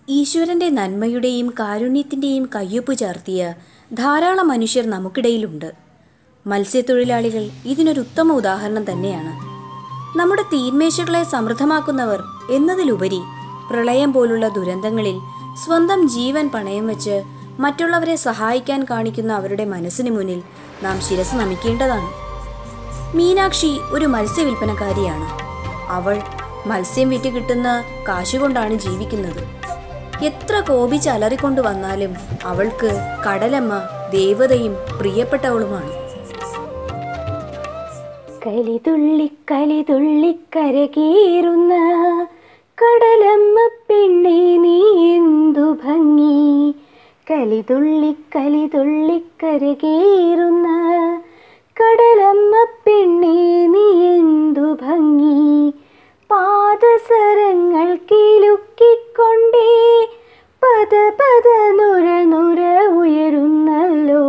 ഈശ്വരന്റെ നന്മയുടെയും കാരുണ്യത്തിന്റെയും കയ്യൊപ്പ് ചാർത്തിയ ധാരാളം മനുഷ്യർ നമുക്കിടയിലുണ്ട് മത്സ്യത്തൊഴിലാളികൾ ഇതിനൊരു ഉത്തമ ഉദാഹരണം തന്നെയാണ് നമ്മുടെ തീന്മേശകളെ സമൃദ്ധമാക്കുന്നവർ എന്നതിലുപരി പ്രളയം പോലുള്ള ദുരന്തങ്ങളിൽ സ്വന്തം ജീവൻ പണയം വെച്ച് മറ്റുള്ളവരെ സഹായിക്കാൻ കാണിക്കുന്ന അവരുടെ മനസ്സിന് മുന്നിൽ നാം ശിരസ് നമിക്കേണ്ടതാണ് മീനാക്ഷി ഒരു മത്സ്യവില്പനക്കാരിയാണ് അവൾ മത്സ്യം വിറ്റ് കിട്ടുന്ന കാശുകൊണ്ടാണ് ജീവിക്കുന്നത് എത്ര കോപിച്ച് അലറിക്കൊണ്ട് വന്നാലും അവൾക്ക് കടലമ്മ ദേവതയും പ്രിയപ്പെട്ടവളുമാണ് കലിതുള്ളി കലിതുള്ളി കരകീറുന്ന കടലമ്മ പെണ്ണെ നീ എന്തു ഭംഗി കലിതുള്ളി കലിതുള്ളി കരകീറുന്ന കടലമ്മ പെണ്ണെ നീ എന്തു ഭംഗി പാദസരങ്ങൾ കിലുക്കിക്കൊണ്ടേ പദ പദ നുര നുര ഉയരുന്നല്ലോ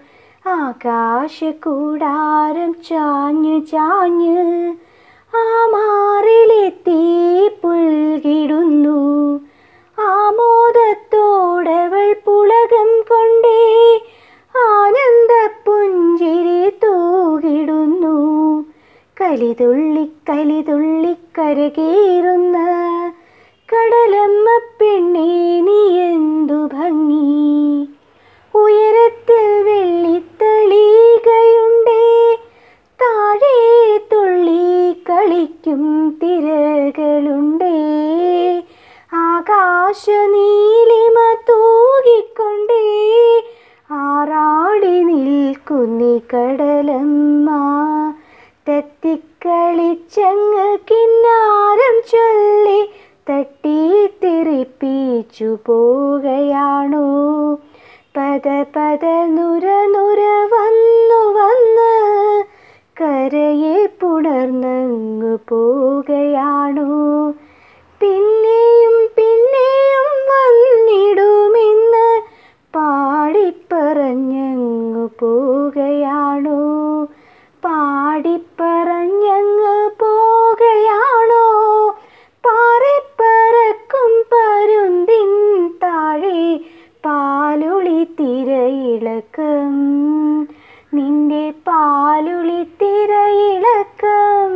ആകാശകൂടാരം ചാഞ്ഞു ചാഞ്ഞ് ആ മാറിലെത്തി പുൽകിടുന്നു ആമോദത്തോടവൾ പുളകം കൊണ്ടേ ആനന്ദ പുഞ്ചിരി തൂകിടുന്നു കലിതുള്ളി കലിതുള്ളി കരകേറുന്ന കടലമ്മ പെണ്ണേ നീ എന്തു ഭംഗി ഉയരത്തിൽ വെള്ളിത്തളികയുണ്ടേ താഴെ തുള്ളി കളിക്കും തിരകളുണ്ടേ ആകാശ നീലിമ തൂകിക്കൊണ്ടേ ആറാടി നിൽക്കുന്നി കടലമ്മ തെത്തിക്കളിച്ചങ്ങ് കിന്നാരം ചൊല്ലി തട്ടിത്തെറിപ്പിച്ചു പോകയാണോ പദ പദ നുര നുര വന്നു വന്ന് കരയെ പുണർന്നങ്ങു പോകയാണോ പിന്നെയും പിന്നെയും വന്നിടുമെന്ന് പാടിപ്പറഞ്ഞങ്ങു പോകയാണോ പാടിപ്പറഞ്ഞങ്ങ് പോകയാണോ പാറിപ്പറക്കും പരുന്തിൻ താഴെ പാലുളി തിരയിളക്കം നിന്റെ പാലുളി തിരയിളക്കം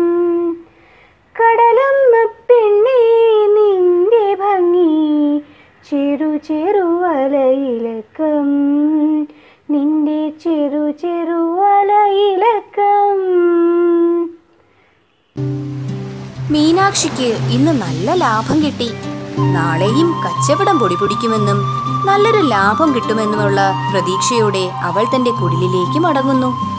കടലമ്മ പെണ്ണേ നിന്റെ ഭംഗി ചെറു ചെറുവലയിലക്കം നിന്റെ ചെറു ചെറുവലയിലക്കം മീനാക്ഷിക്ക് ഇന്ന് നല്ല ലാഭം കിട്ടി നാളെയും കച്ചവടം പൊടിപൊടിക്കുമെന്നും നല്ലൊരു ലാഭം കിട്ടുമെന്നുമുള്ള പ്രതീക്ഷയോടെ അവൾ തന്റെ കുടിലിലേക്ക് മടങ്ങുന്നു